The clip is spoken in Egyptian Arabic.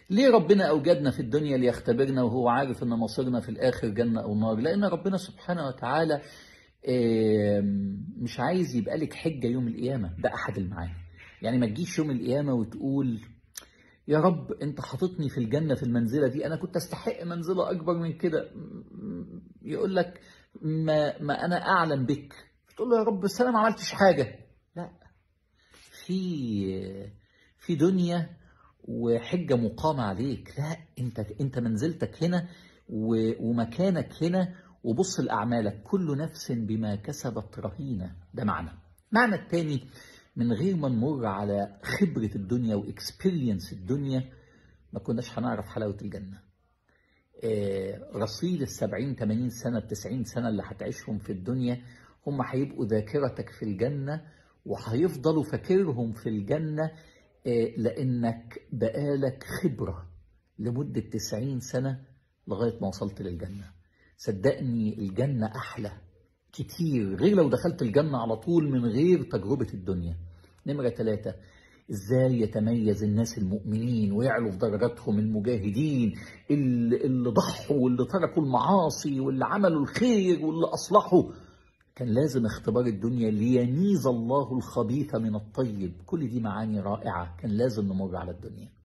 ليه ربنا أوجدنا في الدنيا ليختبرنا وهو عارف أن مصيرنا في الآخر جنة أو نار لأن ربنا سبحانه وتعالى مش عايز يبقى لك حجة يوم القيامة ده أحد المعاني يعني ما تجيش يوم القيامة وتقول يا رب انت حاططني في الجنة في المنزلة دي انا كنت استحق منزلة اكبر من كده يقول لك ما, ما انا اعلم بك تقول له يا رب بس انا ما عملتش حاجة لا في في دنيا وحجة مقامة عليك لا انت انت منزلتك هنا ومكانك هنا وبص لأعمالك كل نفس بما كسبت رهينة ده معنى معنى الثاني من غير ما نمر على خبرة الدنيا واكسبيرينس الدنيا ما كناش هنعرف حلاوة الجنة آه رصيد السبعين تمانين سنة التسعين سنة اللي هتعيشهم في الدنيا هم هيبقوا ذاكرتك في الجنة وهيفضلوا فاكرهم في الجنة آه لأنك بقالك خبرة لمدة تسعين سنة لغاية ما وصلت للجنة صدقني الجنة أحلى كتير غير لو دخلت الجنة على طول من غير تجربة الدنيا نمرة ثلاثة ازاي يتميز الناس المؤمنين ويعلوا في درجاتهم المجاهدين اللي, اللي ضحوا واللي تركوا المعاصي واللي عملوا الخير واللي أصلحوا كان لازم اختبار الدنيا ليميز الله الخبيث من الطيب كل دي معاني رائعة كان لازم نمر على الدنيا